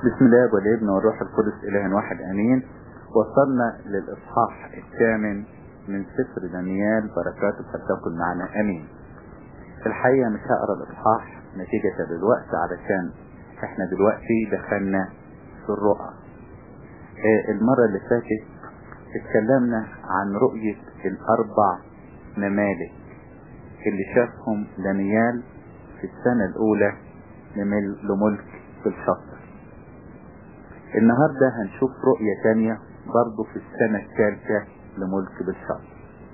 بسم الله والابن والروح القدس إله واحد أمين وصلنا للإصحاح الثامن من سفر دانيال بركاته فتكن معنا أمين الحقيقة مش هقرا الإصحاح نتيجة للوقت علشان احنا دلوقتي دخلنا في الرؤى اه المرة اللي فاتت اتكلمنا عن رؤية الأربع ممالك اللي شافهم دانيال في السنة الأولى لملك بالشطر النهاردة هنشوف رؤية تانية برضه في السنة الثالثة لملك بالشطر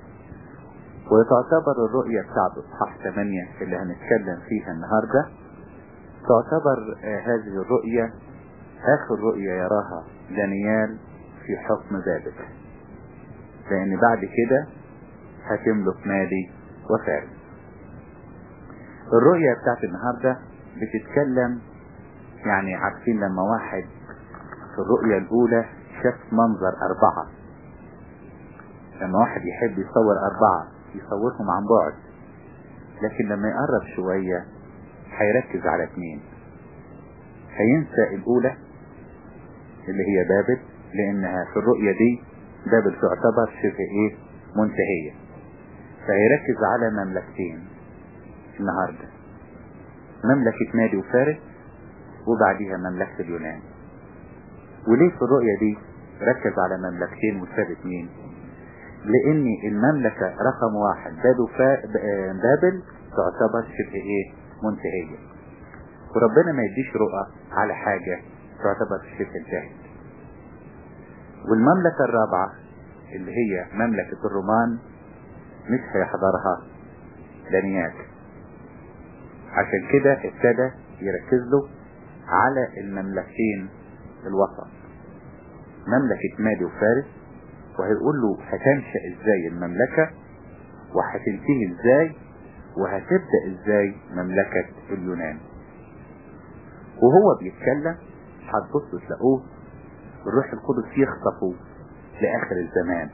وتعتبر الرؤية بتاعت اصحاح 8 اللي هنتكلم فيها النهاردة تعتبر آه هذه الرؤية اخر رؤية يراها دانيال في حكم بابل لان بعد كده هتملك مالي وفارس الرؤية بتاعت النهاردة بتتكلم يعني عارفين لما واحد في الرؤية الاولى شاف منظر اربعة لما واحد يحب يصور اربعة يصورهم عن بعد لكن لما يقرب شوية هيركز على اثنين هينسى الاولى اللي هي بابل لانها في الرؤية دي بابل تعتبر شبه ايه منتهية فهيركز على مملكتين النهاردة مملكة مادي وفارس وبعديها مملكة اليونان وليه في الرؤية دي ركز على مملكتين وساب اتنين لان المملكة رقم واحد بابل تعتبر شبه ايه منتهية وربنا ما يديش رؤى على حاجة تعتبر شبه انتهت والمملكة الرابعة اللي هي مملكة الرومان مش هيحضرها دانيال عشان كده ابتدى يركز له على المملكتين الوسط مملكة مادي وفارس وهيقول له هتنشأ ازاي المملكة وهتنتهي ازاي وهتبدأ ازاي مملكة اليونان وهو بيتكلم هتبصوا تلاقوه الروح القدس يخطفه لآخر الزمان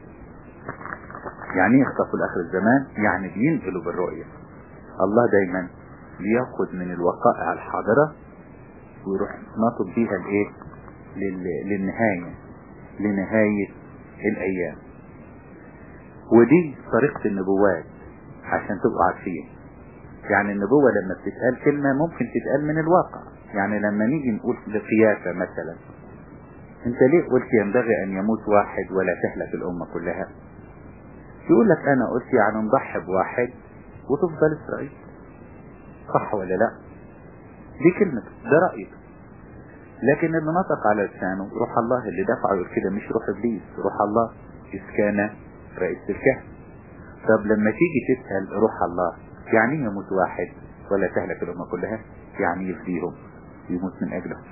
يعني ايه يخطفوا لآخر الزمان يعني بينقلوا بالرؤية الله دايما بياخد من الوقائع الحاضرة ويروح ناطط بيها لايه للنهاية لنهاية الايام ودي طريقة النبوات عشان تبقوا عارفين يعني النبوة لما بتتقال كلمة ممكن تتقال من الواقع يعني لما نيجي نقول لقياسة مثلا انت ليه قلت ينبغي ان يموت واحد ولا تهلك الامة كلها يقول لك انا قلت يعني نضحي بواحد وتفضل اسرائيل صح ولا لا دي كلمة ده رأيك لكن اللي نطق على لسانه روح الله اللي دفعه يقول كده مش روح ابليس روح الله إذ كان رئيس الكهف طب لما تيجي تسأل روح الله يعني يموت واحد ولا تهلك الأمة كلها يعني يفديهم يموت من أجلهم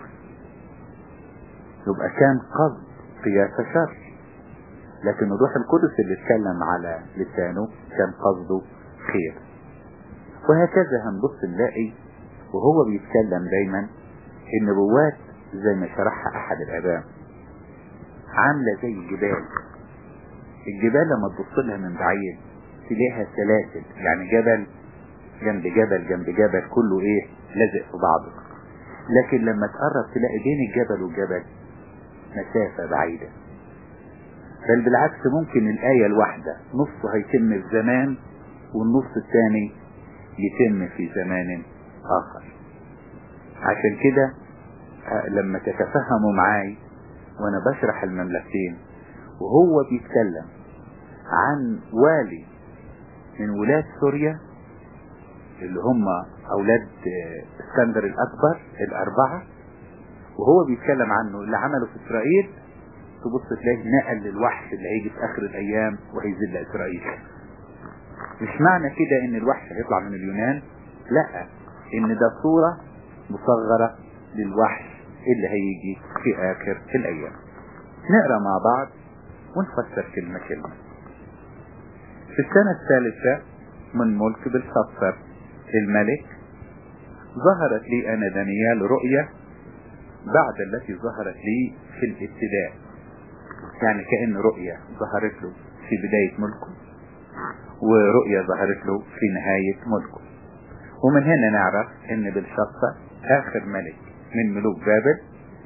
يبقى كان قصد قياس شر لكن الروح القدس اللي اتكلم على لسانه كان قصده خير وهكذا هنبص نلاقي وهو بيتكلم دايما النبوات زي ما شرحها احد الاباء عاملة زي الجبال الجبال لما تبص لها من بعيد تلاقيها سلاسل يعني جبل جنب جبل جنب جبل كله ايه لازق في بعضه لكن لما تقرب تلاقي بين الجبل والجبل مسافة بعيدة بل بالعكس ممكن الآية الواحدة نص هيتم في زمان والنص الثاني يتم في زمان آخر عشان كده لما تتفهموا معاي وانا بشرح المملكتين وهو بيتكلم عن والي من ولاد سوريا اللي هم اولاد اسكندر الاكبر الاربعة وهو بيتكلم عنه اللي عمله في اسرائيل تبص تلاقيه نقل للوحش اللي هيجي في اخر الايام وهيذل اسرائيل مش معنى كده ان الوحش هيطلع من اليونان لا ان ده صورة مصغرة للوحش اللي هيجي في اخر الايام نقرا مع بعض ونفسر كلمة كلمة في السنة الثالثة من ملك بالصفر الملك ظهرت لي انا دانيال رؤية بعد التي ظهرت لي في الابتداء يعني كأن رؤية ظهرت له في بداية ملكه ورؤية ظهرت له في نهاية ملكه ومن هنا نعرف ان بالشقة اخر ملك من ملوك بابل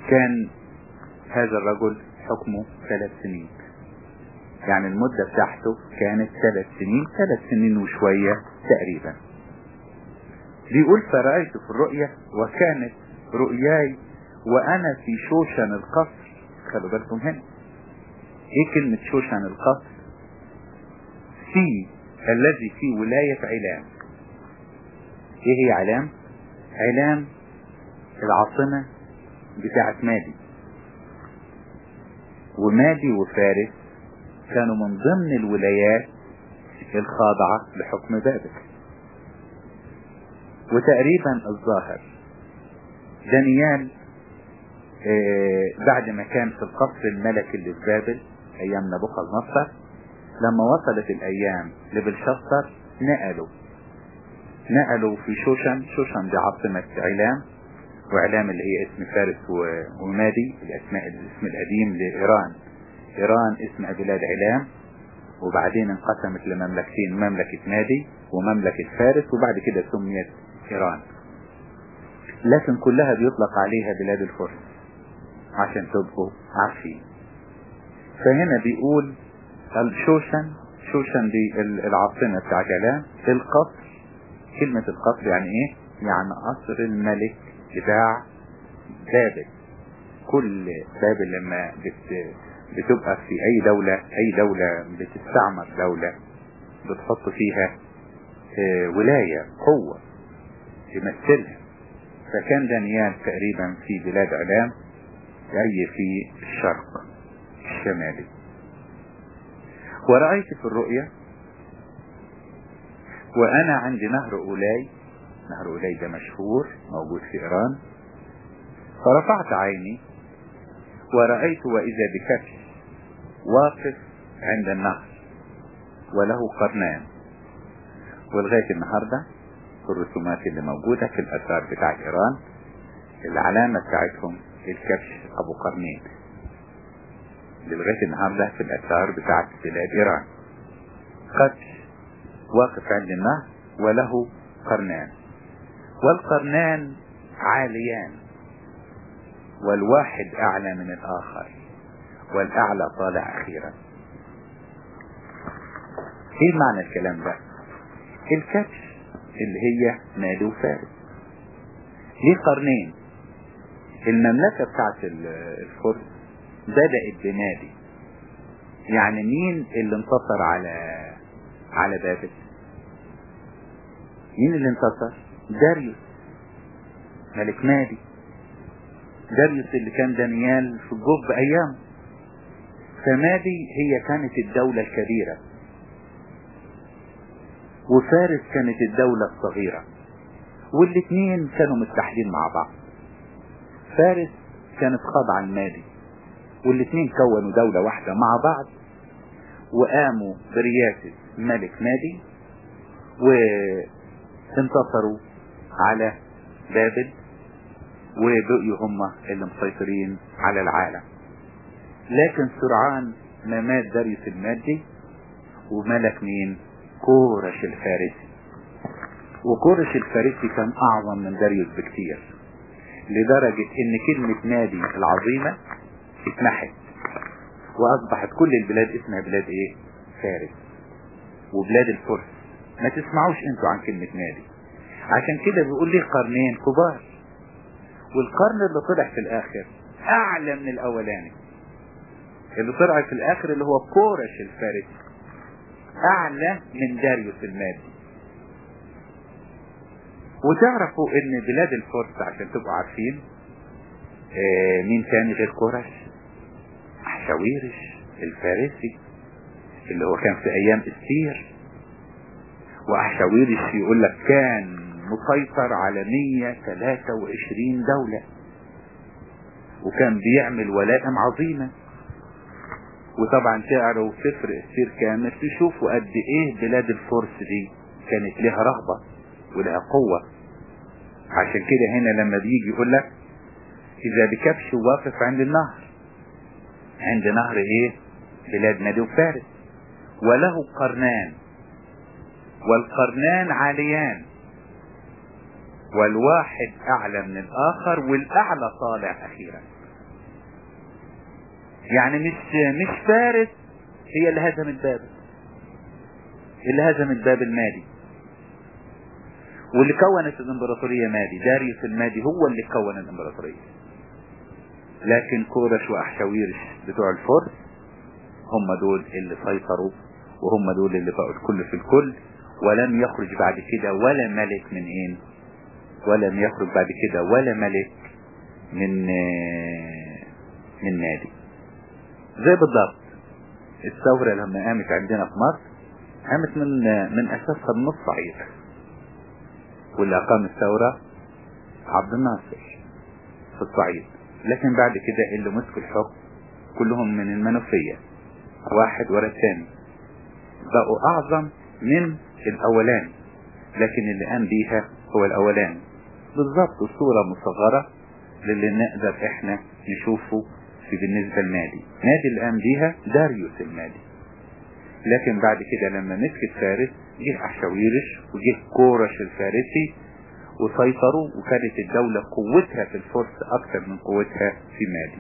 كان هذا الرجل حكمه ثلاث سنين يعني المدة بتاعته كانت ثلاث سنين ثلاث سنين وشوية تقريبا بيقول فرأيت في الرؤية وكانت رؤياي وأنا في شوشن القصر خلوا بالكم هنا ايه كلمة شوشن القصر في الذي في ولاية علام ايه هي علام علام العاصمة بتاعت مادي ومادي وفارس كانوا من ضمن الولايات الخاضعة لحكم بابل وتقريبا الظاهر دانيال آه بعد ما كان في القصر الملكي اللي في بابل ايام نبوخذ نصر لما وصلت الايام لبلشسر نقلوا نقلوا في شوشن شوشن دي عاصمة علام وعلام اللي هي اسم فارس ومادي الاسماء الاسم القديم لايران ايران اسمها بلاد علام وبعدين انقسمت لمملكتين مملكة مادي ومملكة فارس وبعد كده سميت ايران لكن كلها بيطلق عليها بلاد الفرس عشان تبقوا عارفين فهنا بيقول الشوشن شوشن دي العاصمة بتاع علام القصر كلمة القصر يعني ايه يعني قصر الملك بتاع بابل كل بابل لما بت بتبقى في اي دولة اي دولة بتستعمر دولة بتحط فيها اه ولاية قوة تمثلها فكان دانيال تقريبا في بلاد علام اي في الشرق الشمالي ورأيت في الرؤية وانا عند نهر اولاي نهر اولاي ده مشهور موجود في ايران فرفعت عيني ورأيت واذا بكبش واقف عند النهر وله قرنان ولغاية النهاردة في الرسومات اللي موجودة في الأثار بتاع إيران العلامة بتاعتهم الكبش أبو قرنين لغاية النهاردة في الأثار بتاعت بلاد إيران قبش واقف عند النهر وله قرنان والقرنان عاليان والواحد أعلى من الآخر والأعلى طالع أخيرا ايه معنى الكلام ده الكبش اللي هي مادو فارس ليه قرنين المملكة بتاعت الفرس بدأت بمادي يعني مين اللي انتصر على على بابل مين اللي انتصر داريوس ملك مادي داريوس اللي كان دانيال في الجب ايامه فمادي هي كانت الدولة الكبيرة وفارس كانت الدولة الصغيرة والاثنين كانوا متحدين مع بعض فارس كانت خاضعة المادي والاثنين كونوا دولة واحدة مع بعض وقاموا برياسة ملك مادي وانتصروا على بابل وبقيوا هم اللي مسيطرين على العالم لكن سرعان ما مات داريوس المادي وملك مين كورش الفارسي وكورش الفارسي كان اعظم من داريوس بكتير لدرجة ان كلمة نادي العظيمة اتمحت واصبحت كل البلاد اسمها بلاد ايه فارس وبلاد الفرس ما تسمعوش انتوا عن كلمة نادي عشان كده بيقول لي قرنين كبار والقرن اللي طلع في الاخر اعلى من الاولاني اللي طلع في الاخر اللي هو كورش الفارسي اعلى من داريوس المادي وتعرفوا ان بلاد الفرس عشان تبقوا عارفين آه مين تاني غير كورش احشاويرش الفارسي اللي هو كان في ايام استير واحشاويرش يقول لك كان مسيطر على 123 دولة وكان بيعمل ولائم عظيمة وطبعا تقروا سفر استير كامل تشوفوا قد ايه بلاد الفرس دي كانت لها رغبة ولها قوة عشان كده هنا لما بيجي يقول لك اذا بكبش واقف عند النهر عند نهر ايه بلاد نادي وفارس وله قرنان والقرنان عاليان والواحد اعلى من الاخر والاعلى طالع اخيرا يعني مش مش فارس هي اللي هزمت بابل اللي هزمت بابل مادي واللي كونت الامبراطورية مادي داريوس المادي هو اللي كون الامبراطورية لكن كورش واحشاويرش بتوع الفرس هم دول اللي سيطروا وهم دول اللي بقوا الكل في الكل ولم يخرج بعد كده ولا ملك من ايه ولم يخرج بعد كده ولا ملك من من نادي زي بالضبط الثورة لما قامت عندنا في مصر قامت من من اساسها من الصعيد واللي اقام الثورة عبد الناصر في الصعيد لكن بعد كده اللي مسكوا الحكم كلهم من المنوفية واحد ورا الثاني بقوا اعظم من الاولاني لكن اللي قام بيها هو الاولاني بالظبط الصورة مصغرة للي نقدر احنا نشوفه في بالنسبة لنادي نادي اللي قام بيها داريوس المادي لكن بعد كده لما مسكت فارس جه احشاويرش وجه كورش الفارسي وسيطروا وكانت الدولة قوتها في الفرس اكثر من قوتها في مادي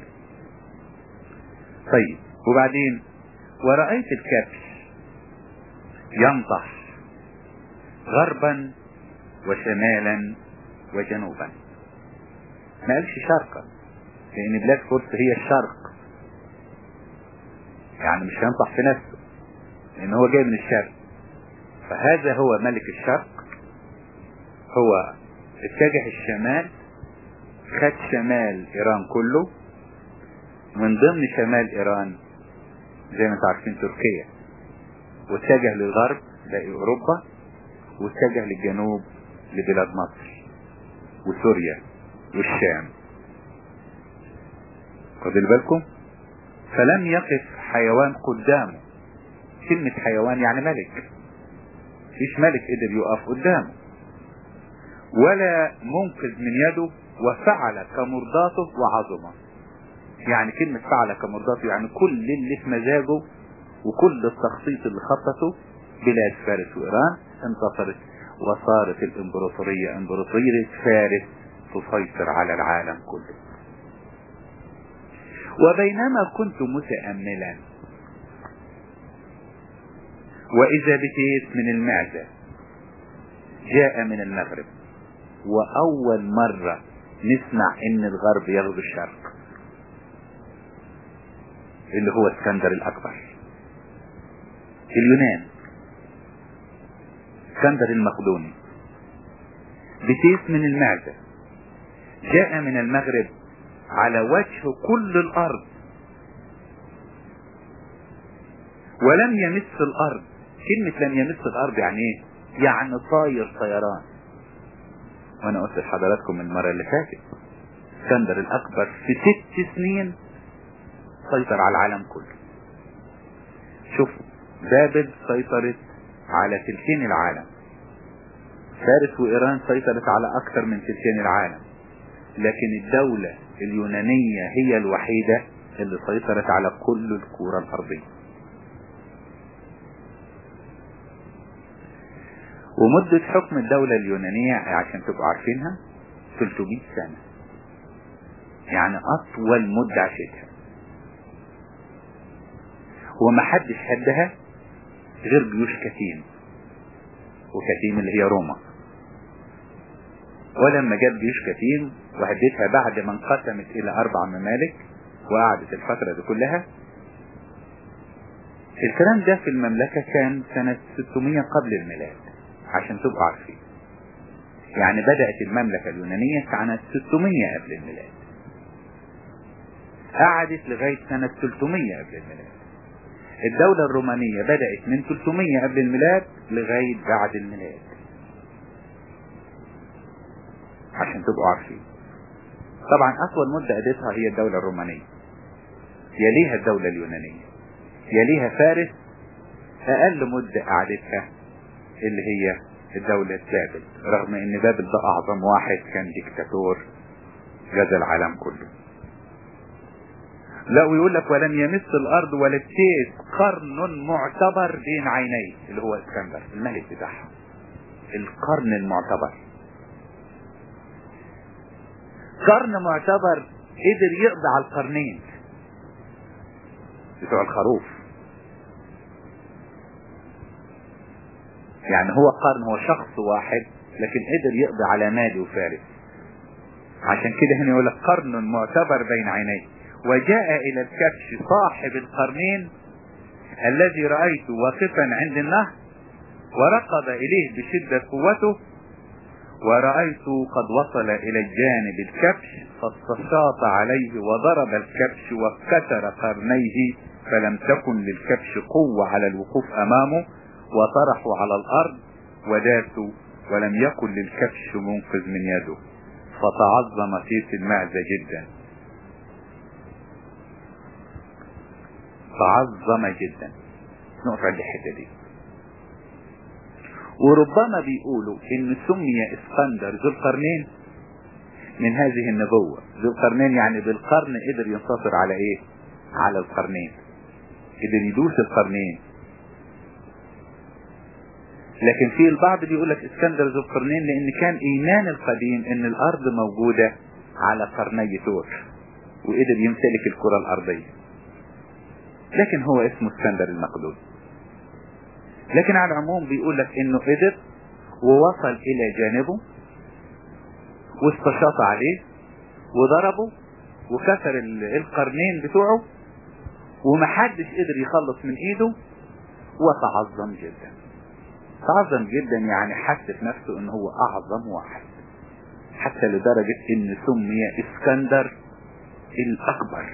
طيب وبعدين ورأيت الكبش ينطح غربا وشمالا وجنوبا ما قالش شرقا لان بلاد فرس هي الشرق يعني مش هينطح في نفسه لان هو جاي من الشرق فهذا هو ملك الشرق هو اتجه الشمال خد شمال ايران كله من ضمن شمال ايران زي ما انتم عارفين تركيا واتجه للغرب باقي اوروبا واتجه للجنوب لبلاد مصر وسوريا والشام خدوا بالكم فلم يقف حيوان قدامه كلمة حيوان يعني ملك مفيش ملك قدر يقف قدامه ولا منقذ من يده وفعل كمرضاته وعظمه يعني كلمة فعل كمرضاته يعني كل اللي في مزاجه وكل التخطيط اللي خططه بلاد فارس وإيران انتصرت وصارت الامبراطورية امبراطورية فارس تسيطر على العالم كله وبينما كنت متأملا وإذا بتيس من المعزة جاء من المغرب وأول مرة نسمع إن الغرب يغزو الشرق اللي هو اسكندر الأكبر اليونان اسكندر المقدوني بتيس من المعزة جاء من المغرب على وجه كل الأرض ولم يمس الأرض كلمة لم يمس الأرض يعني ايه يعني طاير طيران وانا قلت لحضراتكم المرة اللي فاتت اسكندر الأكبر في ست سنين سيطر على العالم كله شوف بابل سيطرت على تلتين العالم فارس وإيران سيطرت على أكثر من تلتين العالم لكن الدولة اليونانية هي الوحيدة اللي سيطرت على كل الكرة الأرضية ومدة حكم الدولة اليونانية عشان تبقوا عارفينها 300 سنة يعني أطول مدة عاشتها وما حدش هدها غير جيوش كتيم وكتيم اللي هي روما ولما جاب جيوش كتيم وهدتها بعد ما انقسمت الى اربع ممالك وقعدت الفترة دي كلها الكلام ده في المملكة كان سنة 600 قبل الميلاد عشان تبقوا عارفين يعني بدأت المملكة اليونانية سنة 600 قبل الميلاد قعدت لغاية سنة 300 قبل الميلاد الدولة الرومانية بدأت من 300 قبل الميلاد لغاية بعد الميلاد عشان تبقوا عارفين طبعا أطول مدة قضيتها هي الدولة الرومانية يليها الدولة اليونانية يليها فارس أقل مدة قعدتها اللي هي الدولة بابل رغم ان بابل ده اعظم واحد كان ديكتاتور غزا العالم كله لا ويقول لك ولم يمس الارض ولا التيس قرن معتبر بين عينيه اللي هو اسكندر الملك بتاعها القرن المعتبر قرن معتبر قدر يقضي على القرنين بتوع الخروف يعني هو قرن هو شخص واحد لكن قدر يقضي على مادي وفارس عشان كده هنا يقول لك قرن معتبر بين عينيه وجاء الى الكبش صاحب القرنين الذي رأيته واقفا عند النهر وركض اليه بشدة قوته ورأيته قد وصل الى الجانب الكبش فاستشاط عليه وضرب الكبش وكسر قرنيه فلم تكن للكبش قوة على الوقوف امامه وطرحوا على الارض وداسوا ولم يكن للكبش منقذ من يده فتعظم كيس المعزة جدا تعظم جدا نقف عند الحته دي وربما بيقولوا ان سمي اسكندر ذو القرنين من هذه النبوة ذو القرنين يعني بالقرن قدر ينتصر على ايه على القرنين قدر يدوس القرنين لكن في البعض بيقول لك اسكندر ذو القرنين لان كان ايمان القديم ان الارض موجودة على قرني ثور وقدر يمتلك الكرة الارضية لكن هو اسمه اسكندر المقدوني لكن على العموم بيقول لك انه قدر ووصل الى جانبه واستشاط عليه وضربه وكسر القرنين بتوعه ومحدش قدر يخلص من ايده وتعظم جدا تعظم جدا يعني حس في نفسه ان هو اعظم واحد حتى لدرجة ان سمي اسكندر الاكبر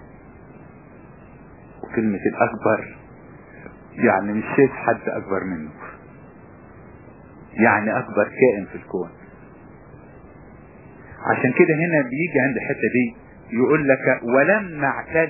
وكلمة الاكبر يعني مش شايف حد اكبر منه يعني اكبر كائن في الكون عشان كده هنا بيجي عند الحتة دي يقول لك ولما اعتد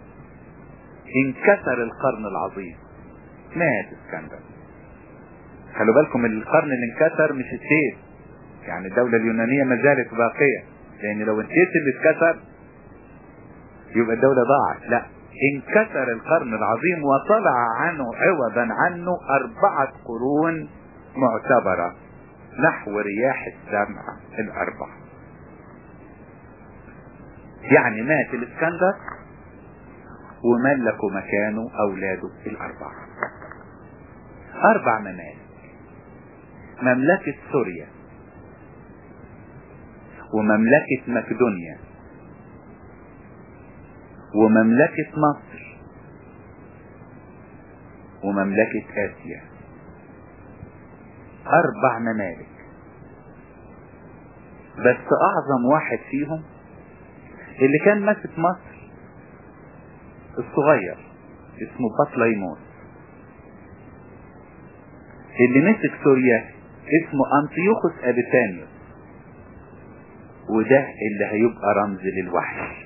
انكسر القرن العظيم مات اسكندر خلوا بالكم القرن اللي انكسر مش السيف يعني الدولة اليونانية ما زالت باقية لان لو السيف اللي اتكسر يبقى الدولة ضاعت لا انكسر القرن العظيم وطلع عنه عوضا عنه اربعة قرون معتبرة نحو رياح السمع الاربع يعني مات الاسكندر وملكوا مكانه اولاده الاربعة اربع ممالك مملكة سوريا ومملكة مقدونيا ومملكة مصر ومملكة آسيا أربع ممالك بس أعظم واحد فيهم اللي كان ماسك مصر الصغير اسمه بطليموس اللي مسك سوريا اسمه أنطيوخوس أبيثانيوس وده اللي هيبقى رمز للوحش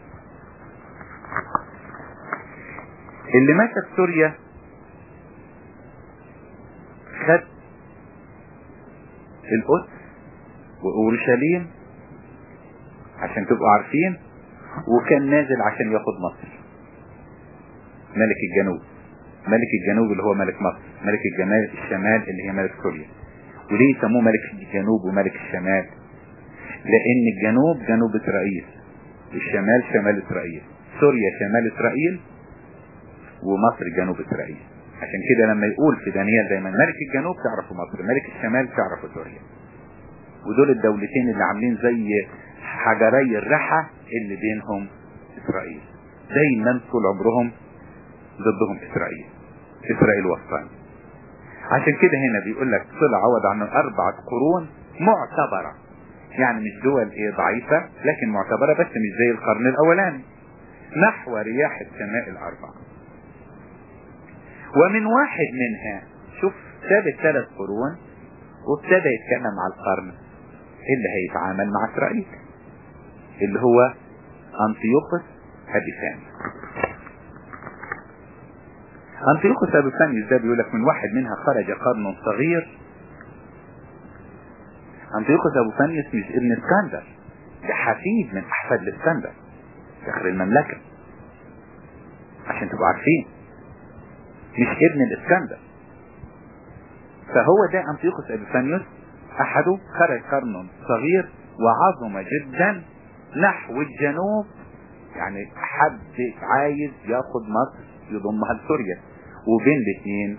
اللي مسك سوريا خد القدس واورشليم عشان تبقوا عارفين وكان نازل عشان ياخد مصر ملك الجنوب ملك الجنوب اللي هو ملك مصر ملك الجمال الشمال اللي هي ملك سوريا وليه يسموه ملك الجنوب وملك الشمال لان الجنوب جنوب اسرائيل والشمال شمال اسرائيل سوريا شمال اسرائيل ومصر جنوب اسرائيل عشان كده لما يقول في دانيال دايما ملك الجنوب تعرفوا مصر ملك الشمال تعرفوا سوريا ودول الدولتين اللي عاملين زي حجري الرحى اللي بينهم اسرائيل دايما طول عمرهم ضدهم اسرائيل اسرائيل وسطان عشان كده هنا بيقول لك طلع عوض عن اربعة قرون معتبرة يعني مش دول ايه ضعيفة لكن معتبرة بس مش زي القرن الاولاني نحو رياح السماء الاربعة ومن واحد منها شوف ساب الثلاث قرون وابتدى يتكلم على القرن اللي هيتعامل مع اسرائيل اللي هو انطيوخوس ابيفانيوس انطيوخوس ابيفانيوس ده بيقول لك من واحد منها خرج قرن صغير انطيوخوس ابيفانيوس مش ابن اسكندر ده حفيد من احفاد الاسكندر داخل المملكة عشان تبقوا عارفين مش ابن الاسكندر فهو ده انطيوخوس ابيفانيوس احده خرج قرن صغير وعظم جدا نحو الجنوب يعني حد عايز ياخد مصر يضمها لسوريا وبين الاثنين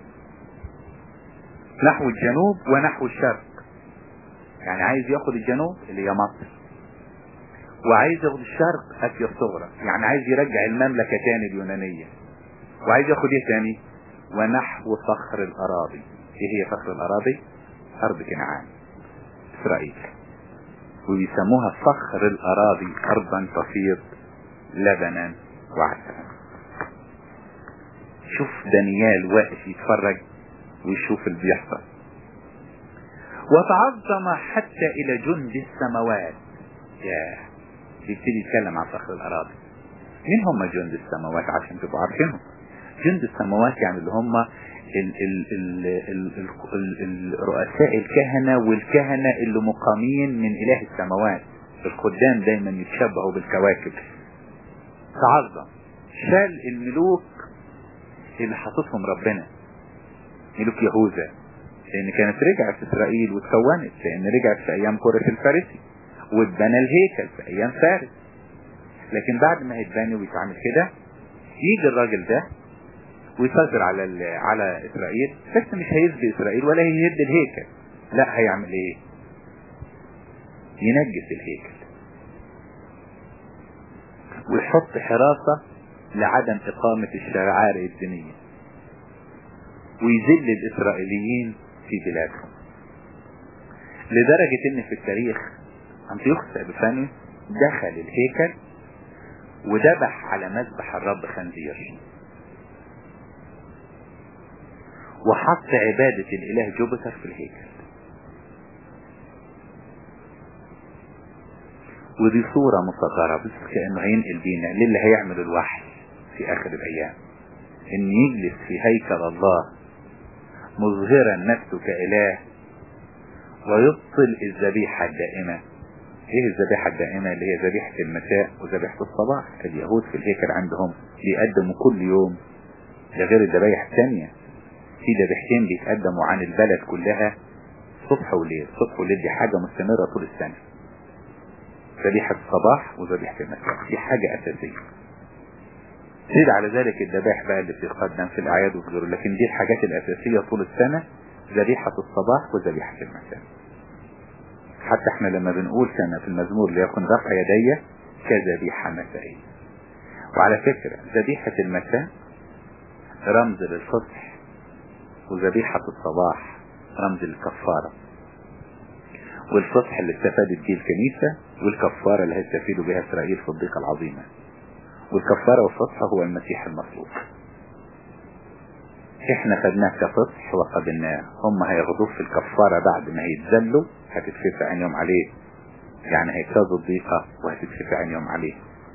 نحو الجنوب ونحو الشرق يعني عايز ياخد الجنوب اللي هي مصر وعايز ياخد الشرق اسيا الصغرى يعني عايز يرجع المملكة تاني اليونانية وعايز ياخد ايه تاني ونحو صخر الاراضي ايه هي صخر الاراضي ارض كنعان اسرائيل ويسموها صخر الاراضي ارضا تفيض لبنا وعسلا شوف دانيال واقف يتفرج ويشوف اللي بيحصل وتعظم حتى الى جند السماوات ياه بيبتدي يتكلم عن صخر الاراضي مين هم جند السماوات عشان تبقوا عارفينهم جند السماوات يعني اللي هم ال ال ال ال ال ال الرؤساء الكهنة والكهنة اللي مقامين من اله السماوات الخدام دايما يتشبهوا بالكواكب تعظم شال الملوك اللي حاططهم ربنا ملوك يهوذا لان كانت رجعت اسرائيل وتكونت لان رجعت في ايام كورة الفارسي واتبنى الهيكل في ايام فارس لكن بعد ما هيتبني ويتعمل كده يجي الراجل ده ويسيطر على على اسرائيل بس مش هيسبي اسرائيل ولا هيهد الهيكل لا هيعمل ايه ينجس الهيكل ويحط حراسة لعدم اقامة الشعائر الدينية ويذل الاسرائيليين في بلادهم لدرجة ان في التاريخ انتيوخس ابيفاني دخل الهيكل وذبح على مذبح الرب خنزير وحط عبادة الاله جوبيتر في الهيكل ودي صورة مصغرة بس كأنه هينقل بينا للي هيعمل الوحي في اخر الايام ان يجلس في هيكل الله مظهرا نفسه كاله ويبطل الذبيحة الدائمة ايه الذبيحة الدائمة اللي هي ذبيحة المساء وذبيحة الصباح اليهود في الهيكل عندهم بيقدموا كل يوم ده غير الذبايح الثانية في ذبيحتين بيتقدموا عن البلد كلها صبح وليل صبح وليل دي حاجة مستمرة طول السنة ذبيحة الصباح وذبيحة المساء دي حاجة أساسية زيد على ذلك الذبائح بقى اللي بتقدم في الأعياد وغيره لكن دي الحاجات الأساسية طول السنة ذبيحة الصباح وذبيحة المساء حتى احنا لما بنقول كما في المزمور ليكن رفع يدي كذبيحة مسائية وعلى فكرة ذبيحة المساء رمز للفصح وذبيحة الصباح رمز للكفارة والفصح اللي استفادت به الكنيسة والكفارة اللي هيستفيدوا بها اسرائيل في الضيقة العظيمة والكفارة والفصح هو المسيح المصلوب احنا خدناه كفصح وقبلناه هم هياخدوه في الكفارة بعد ما هيتذلوا هتتفتح عينيهم عليه يعني هيجتازوا الضيقة وهتتفتح عينيهم عليه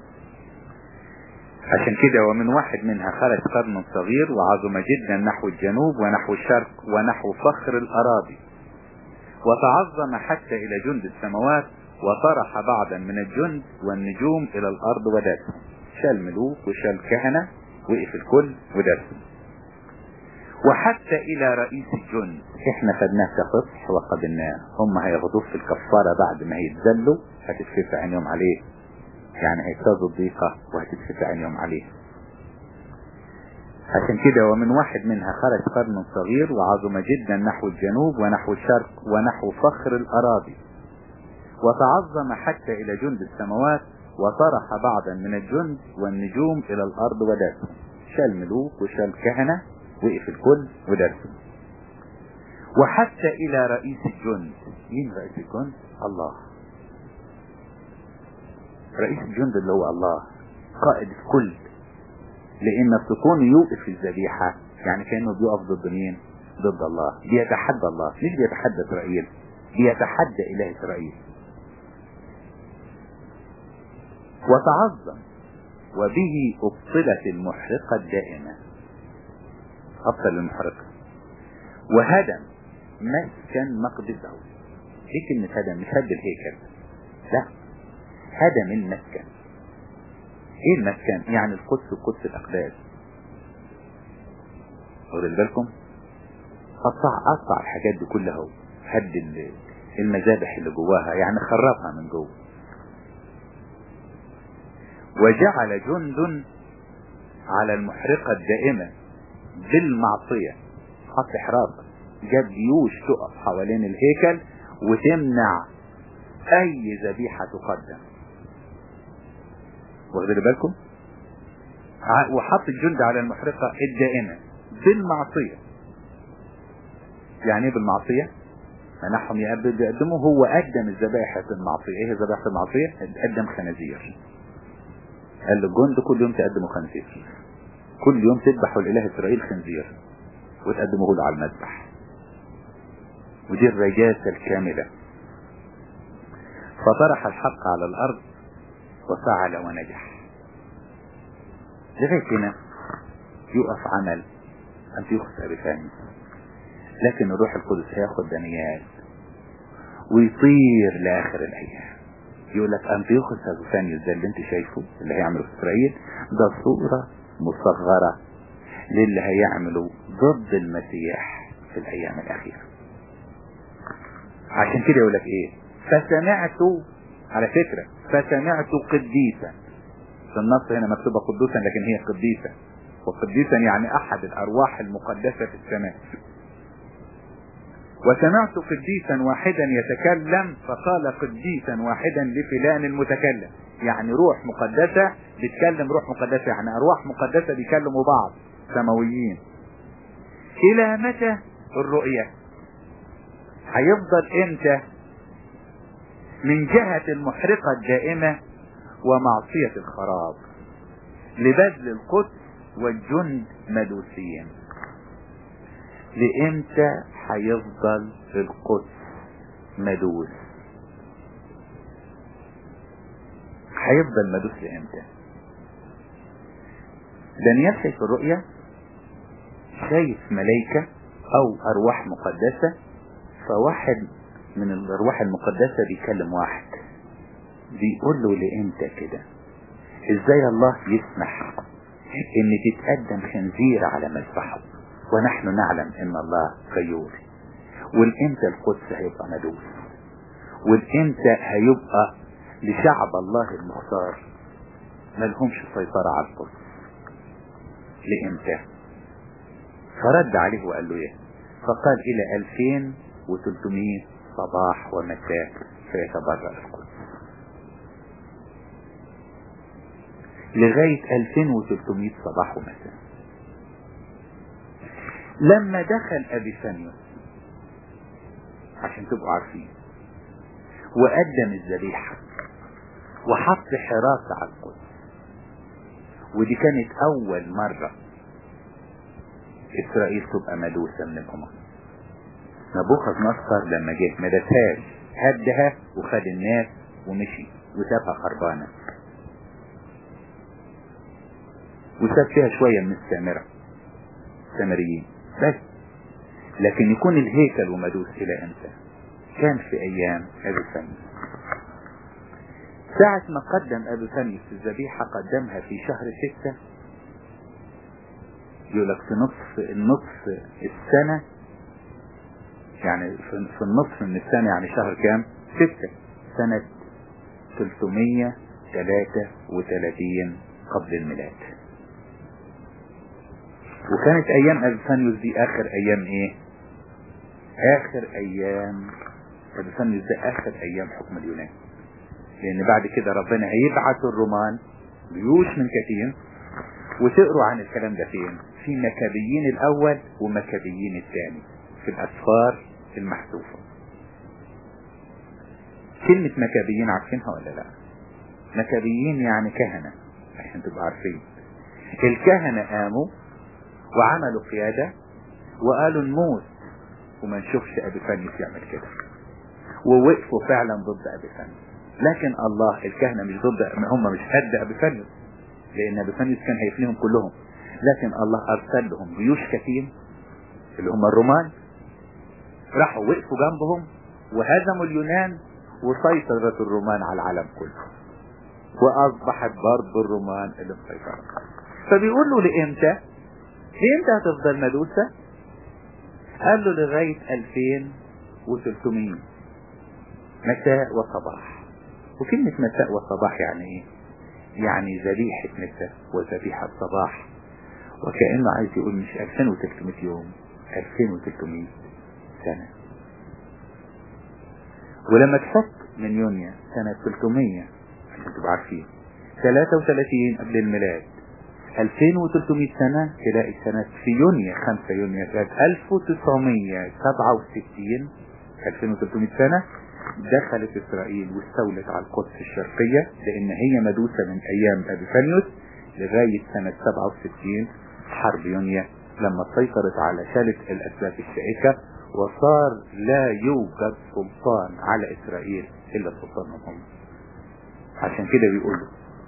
عشان كده ومن واحد منها خرج قرن صغير وعظم جدا نحو الجنوب ونحو الشرق ونحو فخر الأراضي وتعظم حتى إلى جند السماوات وطرح بعضا من الجند والنجوم إلى الأرض وداسهم شال ملوك وشال كهنة وقف الكل وداسهم وحتى الى رئيس الجند احنا خدناه كفصح وقبلناه هم هياخدوه في الكفارة بعد ما هيتذلوا هتتفتح عينيهم عليه يعني هيجتازوا الضيقة وهتتفتح عينيهم عليه عشان كده ومن واحد منها خرج قرن صغير وعظم جدا نحو الجنوب ونحو الشرق ونحو فخر الأراضي وتعظم حتى إلى جند السماوات وطرح بعضا من الجند والنجوم إلى الأرض وداسهم شال ملوك وشال كهنة وقف الكل ودرسه وحتى الى رئيس الجند مين رئيس الجند الله رئيس الجند اللي هو الله قائد الكل لان السكون يوقف الذبيحة يعني كأنه بيقف ضد مين ضد الله بيتحدى الله مش بيتحدى اسرائيل بيتحدى اله اسرائيل وتعظم وبه ابطلت المحرقة الدائمة أبطل المحرقة وهدم مسكن مقدسه ايه كلمة هدم مش هد الهيكل لا هدم المسكن ايه المسكن يعني القدس وقدس الاقداس واخد بالكم قطع قطع الحاجات دي كلها هد المذابح اللي جواها يعني خربها من جوه وجعل جند على المحرقة الدائمة بالمعصية حط حراسة جاب جيوش تقف حوالين الهيكل وتمنع اي ذبيحة تقدم واخدين بالكم وحط الجند على المحرقة الدائمة بالمعصية يعني ايه بالمعصية منحهم يقدموا هو قدم الذبائح المعصية ايه ذبائح المعصية قدم خنازير قال للجند كل يوم تقدموا خنزير كل يوم تذبحوا الاله اسرائيل خنزير وتقدموه له على المذبح ودي الرجاسة الكاملة فطرح الحق على الارض وفعل ونجح لغاية هنا يقف عمل انتيوخس ابيفاني لكن الروح القدس هياخد دانيال ويطير لاخر الايام يقول لك انتيوخس ابيفانيوس ده اللي انت شايفه اللي هيعمله في اسرائيل ده صورة مصغرة للي هيعمله ضد المسيح في الايام الاخيرة عشان كده يقول لك ايه فسمعت على فكرة فسمعت قديسا في النص هنا مكتوبة قدوسا لكن هي قديسة وقديسا يعني احد الارواح المقدسة في السماء وسمعت قديسا واحدا يتكلم فقال قديسا واحدا لفلان المتكلم يعني روح مقدسة بتكلم روح مقدسة يعني ارواح مقدسة بيكلموا بعض سماويين الى متى الرؤية هيفضل امتى من جهة المحرقة الدائمة ومعصية الخراب لبذل القدس والجند مدوسين لامتى هيفضل القدس مدوس هيفضل مدوس لامتى دانيال شايف الرؤية شايف ملايكة او ارواح مقدسة فواحد من الارواح المقدسة بيكلم واحد بيقول له لامتى كده ازاي الله يسمح ان تتقدم خنزير على مذبحه ونحن نعلم ان الله غيور والامتى القدس هيبقى مدوس والامتى هيبقى لشعب الله المختار ملهمش سيطرة على القدس لامتى فرد عليه وقال له ايه فقال الى 2300 صباح ومساء فيتبرأ القدس لغاية 2300 صباح ومساء لما دخل ابيفانيوس عشان تبقوا عارفين وقدم الذبيحة وحط حراسة على القدس ودي كانت اول مرة اسرائيل تبقى مدوسة من الامم نبوخذ نصر لما جه ما دسهاش هدها وخد الناس ومشي وسابها خربانة وساب فيها شوية من السامرة السامريين بس لكن يكون الهيكل ومدوس الى امتى كان في ايام ابي ثانيس ساعة ما قدم ابي ثانيس الذبيحة قدمها في شهر ستة يقول لك في نصف النصف السنة يعني في النصف من السنة يعني شهر كام ستة سنة 333 قبل الميلاد وكانت ايام ابيفانيوس دي اخر ايام ايه اخر ايام ابيفانيوس ده اخر ايام حكم اليونان لان بعد كده ربنا هيبعث الرومان جيوش من كتير وتقروا عن الكلام ده فين في مكابيين الاول ومكابيين الثاني في الاسفار المحذوفة كلمة مكابيين عارفينها ولا لا مكابيين يعني كهنة عشان تبقوا عارفين الكهنة قاموا وعملوا قيادة وقالوا نموت وما نشوفش ابيفانيوس يعمل كده ووقفوا فعلا ضد ابيفانيوس لكن الله الكهنة مش ضد هم مش قد ابيفانيوس لان ابيفانيوس كان هيفنيهم كلهم لكن الله ارسل لهم جيوش كتير اللي هم الرومان راحوا وقفوا جنبهم وهزموا اليونان وسيطرت الرومان على العالم كله واصبحت برضه الرومان اللي مسيطرة فبيقول له لامتى امتى هتفضل مدوسة قال له لغاية 2300 مساء وصباح وكلمة مساء وصباح يعني ايه يعني ذبيحة مساء وذبيحة صباح وكأنه عايز يقول مش 2300 يوم 2300 سنة ولما تحط من يونيو سنة 300 عشان تبقوا عارفين 33 قبل الميلاد 2300 سنة تلاقي سنة في يونيو 5 يونيو سنة 1967 2300 سنة دخلت إسرائيل واستولت على القدس الشرقية لأن هي مدوسة من أيام أبيفانيوس لغاية سنة 67 حرب يونيو لما سيطرت على شالت الأسلاك الشائكة وصار لا يوجد سلطان على إسرائيل إلا سلطانهم هم عشان كده بيقولوا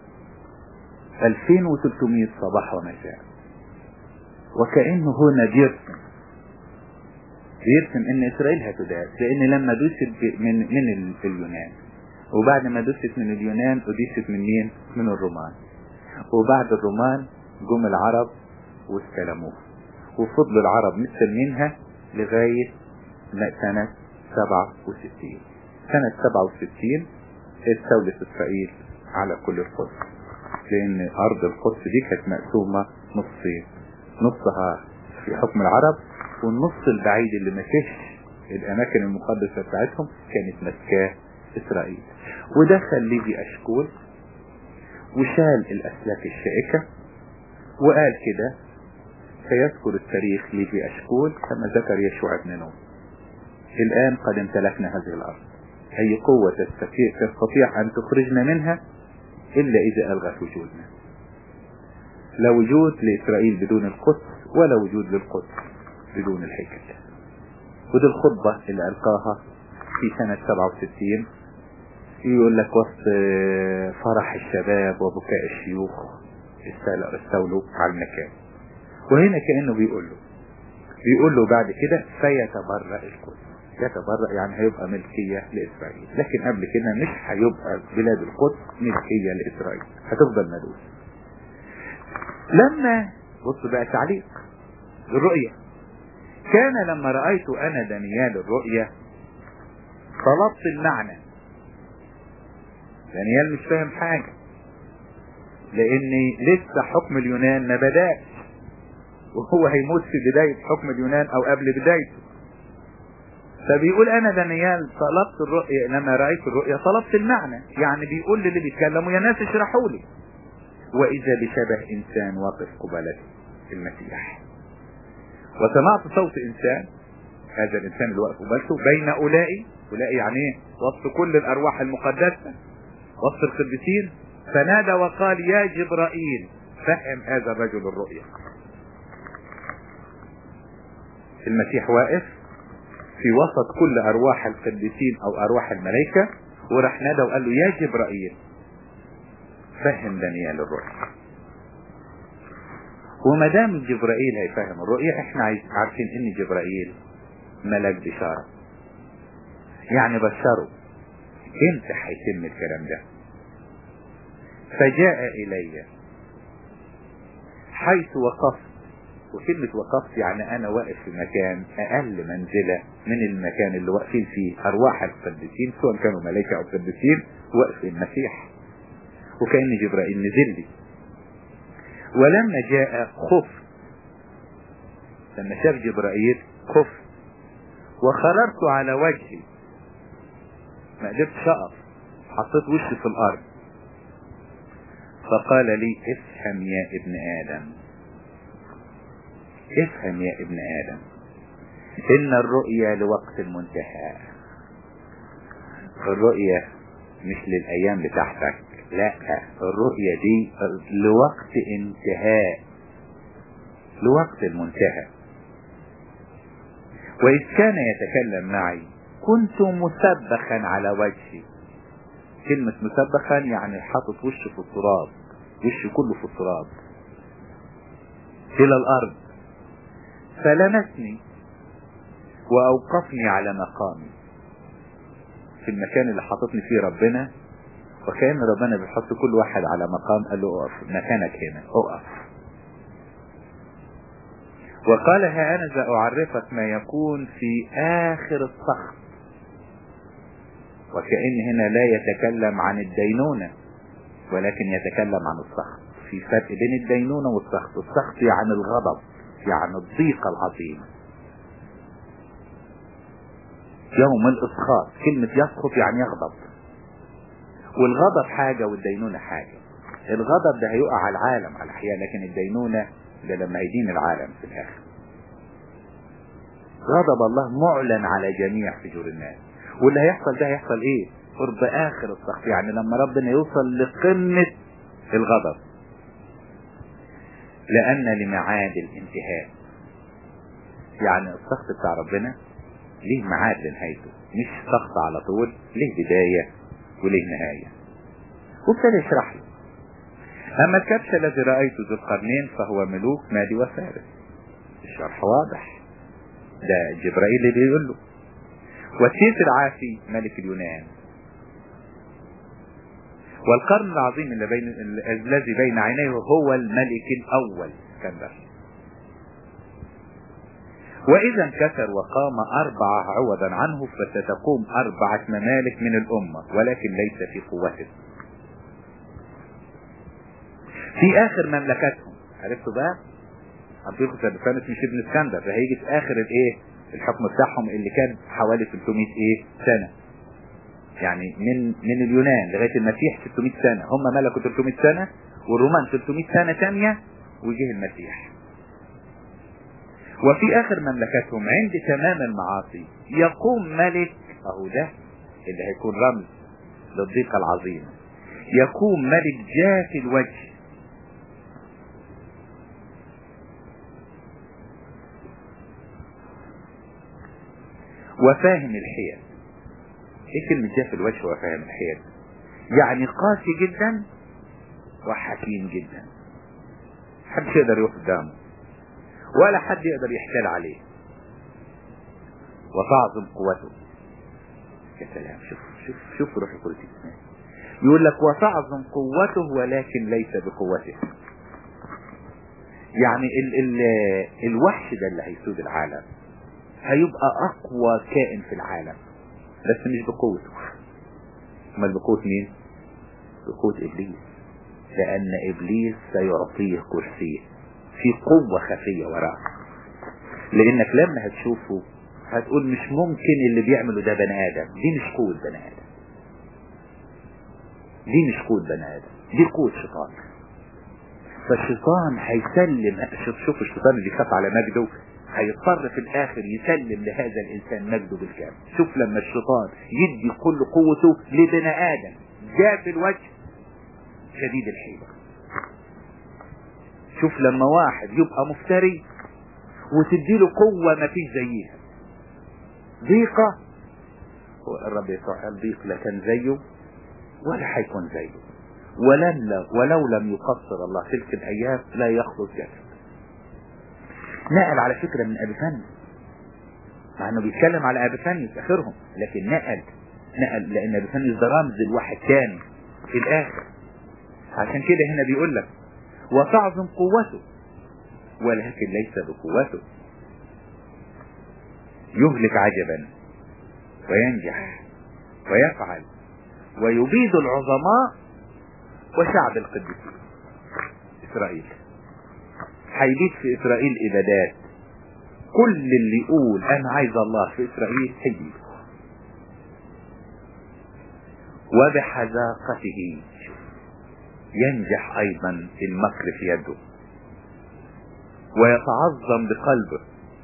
2300 صباح ومساء وكأنه هنا بيرسم بيرسم ان اسرائيل هتداس لان لما دوست من من اليونان وبعد ما دوست من اليونان اديست من مين من الرومان وبعد الرومان جم العرب واستلموه وفضلوا العرب مستلمينها لغاية سنة 67 سنة 67 استولت اسرائيل على كل القدس لان ارض القدس دي كانت مقسومة نصين نصها في حكم العرب والنص البعيد اللي ما فيش الاماكن المقدسة بتاعتهم كانت ماسكاه اسرائيل ودخل ليبي اشكول وشال الاسلاك الشائكة وقال كده سيذكر التاريخ ليبي اشكول كما ذكر يشوع بن نون الان قد امتلكنا هذه الارض اي قوة تستطيع ان تخرجنا منها الا اذا الغت وجودنا لا وجود لاسرائيل بدون القدس ولا وجود للقدس بدون الهيكل ودي الخطبة اللي ألقاها في سنة 67 يقول لك وسط فرح الشباب وبكاء الشيوخ استولوا على المكان وهنا كأنه بيقول له بيقول له بعد كده سيتبرأ القدس يتبرأ يعني هيبقى ملكية لإسرائيل لكن قبل كده مش هيبقى بلاد القدس ملكية لإسرائيل هتفضل مدوس لما بص بقى تعليق الرؤية كان لما رأيت أنا دانيال الرؤية طلبت المعنى دانيال مش فاهم حاجة لأن لسه حكم اليونان ما بدأش وهو هيموت في بداية حكم اليونان أو قبل بدايته فبيقول أنا دانيال طلبت الرؤية لما رأيت الرؤية طلبت المعنى يعني بيقول للي بيتكلموا يا ناس اشرحوا لي وإذا بشبه إنسان واقف قبالة المسيح وسمعت صوت انسان هذا الانسان اللي واقف قبالته بين اولئك اولئك يعني ايه وسط كل الارواح المقدسة وسط القديسين فنادى وقال يا جبرائيل فهم هذا الرجل الرؤيا المسيح واقف في وسط كل ارواح القديسين او ارواح الملائكة وراح نادى وقال له يا جبرائيل فهم دانيال الرؤيا وما دام جبرائيل هيفهم الرؤية احنا عارفين ان جبرائيل ملك بشارة يعني بشره امتى هيتم الكلام ده فجاء الي حيث وقفت وكلمة وقفت يعني انا واقف في مكان اقل منزلة من المكان اللي واقفين فيه ارواح القديسين سواء كانوا ملائكة او قديسين واقف المسيح وكأن جبرائيل نزل لي ولما جاء خف لما شاف جبرائيل خف وخررت على وجهي ما قدرتش اقف حطيت وشي في الارض فقال لي افهم يا ابن ادم افهم يا ابن ادم ان الرؤيا لوقت المنتهى الرؤيا مش للايام بتاعتك لا الرؤية دي لوقت انتهاء لوقت المنتهى وإذ كان يتكلم معي كنت مسبخا على وجهي كلمة مسبخا يعني حاطط وشه في التراب وشه كله في التراب إلى الأرض فلمسني وأوقفني على مقامي في المكان اللي حاططني فيه ربنا وكأن ربنا بيحط كل واحد على مقام قال له اقف مكانك هنا اقف وقال ها أنا ذا أعرفك ما يكون في آخر الصخر وكأن هنا لا يتكلم عن الدينونة ولكن يتكلم عن السخط في فرق بين الدينونة والسخط السخط يعني الغضب يعني الضيقة العظيمة يوم الإسخاط كلمة يسخط يعني يغضب والغضب حاجة والدينونة حاجة الغضب ده هيقع على العالم على الحياة لكن الدينونة ده لما يدين العالم في الآخر غضب الله معلن على جميع فجور الناس واللي هيحصل ده هيحصل ايه قرب اخر السخط يعني لما ربنا يوصل لقمة الغضب لان لميعاد الانتهاء يعني السخط بتاع ربنا ليه ميعاد لنهايته مش سخط على طول ليه بداية وليه نهاية وابتدى يشرح له اما الكبش الذي رأيته ذو القرنين فهو ملوك مادي وفارس الشرح واضح ده جبرائيل اللي بيقول له والسيف العافي ملك اليونان والقرن العظيم اللي بين الذي بين عينيه هو الملك الاول اسكندر واذا انكسر وقام اربعة عوضا عنه فستقوم اربعة ممالك من الامة ولكن ليس في قوته في اخر مملكتهم عرفتوا بقى انطيوخوس ابيفانوس مش ابن اسكندر ده هيجي في اخر الايه الحكم بتاعهم اللي كان حوالي 300 ايه سنة يعني من من اليونان لغاية المسيح 600 سنة هم ملكوا 300 سنة والرومان 300 سنة تانية وجه المسيح وفي اخر مملكتهم عند تمام المعاصي يقوم ملك اهو ده اللي هيكون رمز للضيقة العظيمة يقوم ملك جاف الوجه وفاهم الحيل ايه كلمة جاف الوجه وفاهم الحيل يعني قاسي جدا وحكيم جدا محدش يقدر يقف قدامه ولا حد يقدر يحتال عليه وتعظم قوته يا سلام شوف شوف شوف روح القدس يقول لك وتعظم قوته ولكن ليس بقوته يعني ال ال الوحش ده اللي هيسود العالم هيبقى اقوى كائن في العالم بس مش بقوته امال بقوة مين بقوة ابليس لان ابليس سيعطيه كرسيه في قوة خفية وراه لانك لما هتشوفه هتقول مش ممكن اللي بيعمله ده بني ادم دي مش قوة بني ادم دي مش قوة بني ادم دي قوة شيطان فالشيطان هيسلم شوف شوف الشيطان اللي خاف على مجده هيضطر في الاخر يسلم لهذا الانسان مجده بالكامل شوف لما الشيطان يدي كل قوته لبني ادم جاء في الوجه شديد الحيلة شوف لما واحد يبقى مفتري وتديله قوة ما فيش زيها ضيقة الرب يسوع قال ضيق لا كان زيه ولا هيكون زيه ولن ولو لم يقصر الله تلك الايام لا يخلص جسد نقل على فكرة من ابيفانيوس مع انه بيتكلم على ابيفانيوس اخرهم لكن نقل نقل لان ابيفانيوس ده رمز الواحد تاني في الاخر عشان كده هنا بيقول لك وتعظم قوته ولكن ليس بقوته يهلك عجبا وينجح ويفعل ويبيد العظماء وشعب القديسين اسرائيل هيبيد في اسرائيل ابادات كل اللي يقول انا عايز الله في اسرائيل هيجي وبحذاقته ينجح ايضا في المكر في يده ويتعظم بقلبه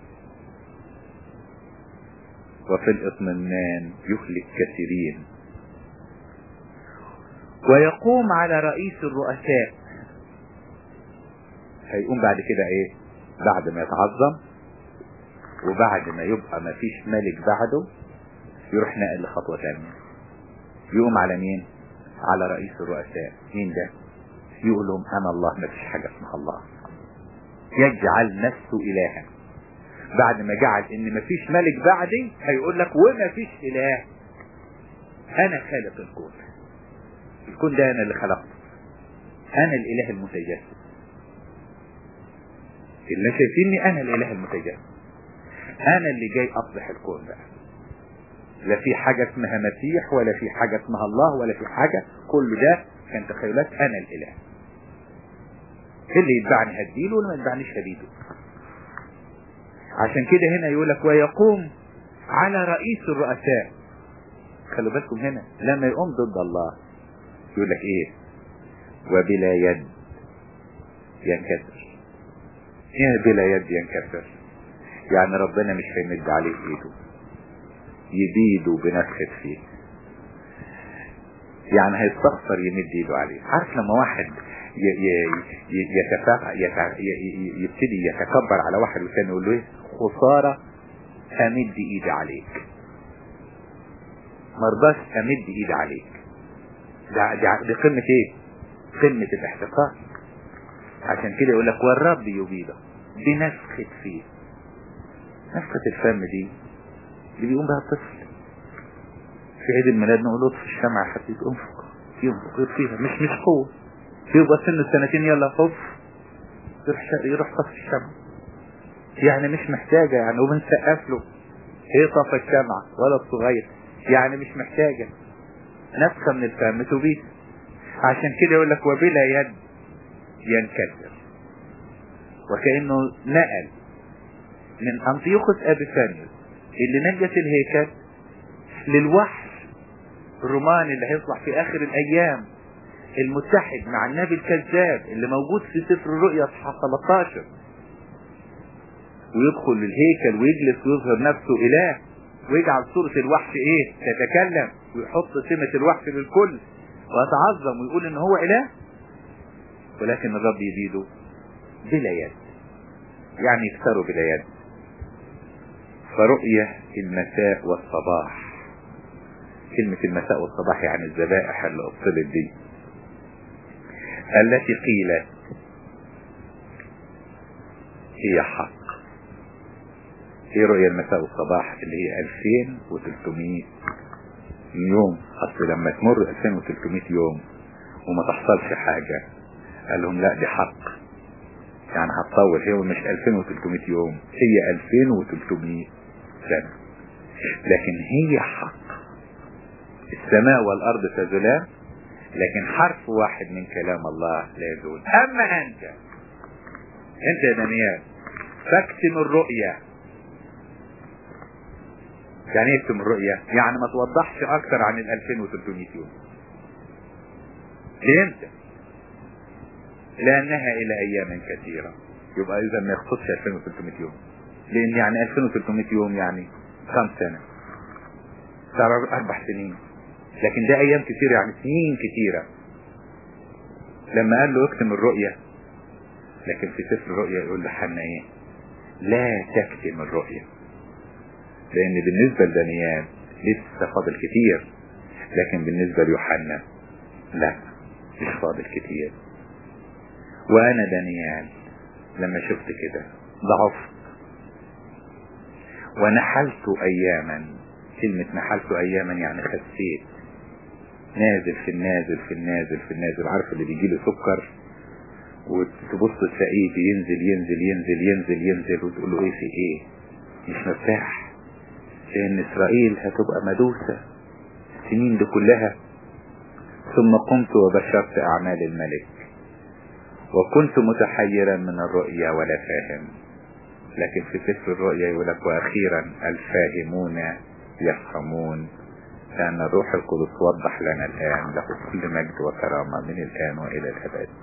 وفي الاطمئنان يهلك كثيرين ويقوم على رئيس الرؤساء هيقوم بعد كده ايه بعد ما يتعظم وبعد ما يبقى ما فيش ملك بعده يروح نقل لخطوة تانية يقوم على مين على رئيس الرؤساء مين ده يقول لهم انا الله ما فيش حاجة اسمها الله يجعل نفسه الها بعد ما جعل ان ما فيش ملك بعدي هيقول لك وما فيش اله انا خالق الكون الكون ده انا اللي خلقته انا الاله المتجسد اللي شايفيني انا الاله المتجسد انا اللي جاي اصلح الكون ده لا في حاجة اسمها مسيح ولا في حاجة اسمها الله ولا في حاجة كل ده كان تخيلات انا الاله اللي يتبعني هديله واللي ما يتبعنيش هديله عشان كده هنا يقول لك ويقوم على رئيس الرؤساء خلوا بالكم هنا لما يقوم ضد الله يقول لك ايه وبلا يد ينكسر ايه بلا يد ينكسر يعني ربنا مش هيمد عليه ايده يبيده بنفخة فيه يعني هيستغفر يمد ايده عليه عارف لما واحد يتفاق يبتدي يتكبر على واحد وثاني يقول له ايه خسارة امد ايدي عليك مرضاش امد ايدي عليك ده ده دي قمة ايه قمة الاحتقار عشان كده يقول لك والرب يبيده بنفخة فيه نفخة الفم دي اللي بيقوم بها الطفل في عيد الميلاد نقول اطفي الشمعة حتى ينفق ينفق يطفيها مش مش قوة يبقى سنه سنتين يلا خف يروح يروح طفي الشمعة يعني مش محتاجة يعني وبنسقف له هي طفى الشمعة ولا الصغير يعني مش محتاجة نفخة من الفم تبيد عشان كده يقول لك وبلا يد ينكسر وكأنه نقل من أنطيوخوس أبيفانيوس اللي نجس الهيكل للوحش الروماني اللي هيطلع في آخر الأيام المتحد مع النبي الكذاب اللي موجود في سفر الرؤيا اصحاح 13 ويدخل للهيكل ويجلس ويظهر نفسه إله ويجعل صورة الوحش ايه تتكلم ويحط سمة الوحش للكل ويتعظم ويقول ان هو اله ولكن الرب يزيده بلا يد يعني يكسره بلا يد فرؤية المساء والصباح كلمة المساء والصباح يعني الذبائح اللي أبطلت دي التي قيلت هي حق هي رؤية المساء والصباح اللي هي 2300 يوم اصل لما تمر 2300 يوم وما تحصلش حاجة قال لهم لا دي حق يعني هتطول هي مش 2300 يوم هي 2300 سنة لكن هي حق السماء والارض تزولان لكن حرف واحد من كلام الله لا يزول اما انت انت يا دانيال فاكتم الرؤية يعني ايه اكتم الرؤية يعني ما توضحش اكتر عن ال 2300 يوم لامتى لانها الى ايام كثيرة يبقى اذا ما يخصصش 2300 يوم لان يعني 2300 يوم يعني خمس سنة صار اربع سنين لكن ده ايام كثيرة يعني سنين كثيرة لما قال له اكتم الرؤية لكن في سفر الرؤية يقول لحنا ايه لا تكتم الرؤية لان بالنسبة لدانيال لسه فاضل كتير لكن بالنسبة ليوحنا لا مش فاضل كتير وانا دانيال لما شفت كده ضعفت ونحلت اياما كلمة نحلت اياما يعني خسيت نازل في النازل في النازل في النازل عارف اللي بيجي له سكر وتبص تلاقيه بينزل ينزل ينزل ينزل ينزل وتقول له ايه في ايه مش مرتاح لان اسرائيل هتبقى مدوسة السنين دي كلها ثم قمت وبشرت اعمال الملك وكنت متحيرا من الرؤيا ولا فاهم لكن في سفر الرؤيا يقول لك واخيرا الفاهمون يفهمون لأن الروح القدس وضح لنا الآن له كل مجد وكرامة من الآن وإلى الأبد